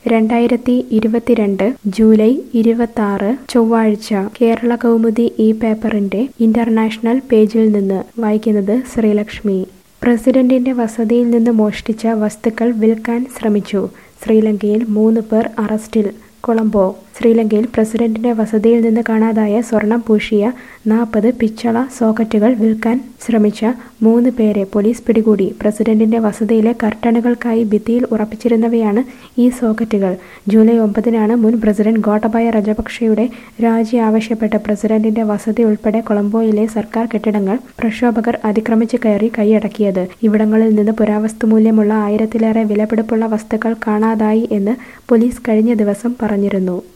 രണ്ടായിരത്തി ഇരുപത്തിരണ്ട് ജൂലൈ ഇരുപത്തി ചൊവ്വാഴ്ച കേരള കൗമുദി ഈ പേപ്പറിന്റെ ഇന്റർനാഷണൽ പേജിൽ നിന്ന് വായിക്കുന്നത് ശ്രീലക്ഷ്മി പ്രസിഡന്റിന്റെ വസതിയിൽ നിന്ന് മോഷ്ടിച്ച വസ്തുക്കൾ വിൽക്കാൻ ശ്രമിച്ചു ശ്രീലങ്കയിൽ മൂന്ന് പേർ അറസ്റ്റിൽ കൊളംബോ ശ്രീലങ്കയിൽ പ്രസിഡന്റിന്റെ വസതിയിൽ നിന്ന് കാണാതായ സ്വർണം പൂശിയ നാൽപ്പത് പിച്ചള സോക്കറ്റുകൾ വിൽക്കാൻ ശ്രമിച്ച മൂന്ന് പേരെ പോലീസ് പിടികൂടി പ്രസിഡന്റിന്റെ വസതിയിലെ കർട്ടനുകൾക്കായി ഭിത്തിയിൽ ഉറപ്പിച്ചിരുന്നവയാണ് ഈ സോക്കറ്റുകൾ ജൂലൈ ഒമ്പതിനാണ് മുൻ പ്രസിഡന്റ് ഗോട്ടബായ രജപക്ഷയുടെ രാജി ആവശ്യപ്പെട്ട് പ്രസിഡന്റിന്റെ വസതി ഉൾപ്പെടെ കൊളംബോയിലെ സർക്കാർ കെട്ടിടങ്ങൾ പ്രക്ഷോഭകർ അതിക്രമിച്ച് കയറി കൈയടക്കിയത് ഇവിടങ്ങളിൽ നിന്ന് പുരാവസ്തു മൂല്യമുള്ള ആയിരത്തിലേറെ വിലപിടിപ്പുള്ള വസ്തുക്കൾ കാണാതായി എന്ന് പോലീസ് കഴിഞ്ഞ ദിവസം പറഞ്ഞിരുന്നു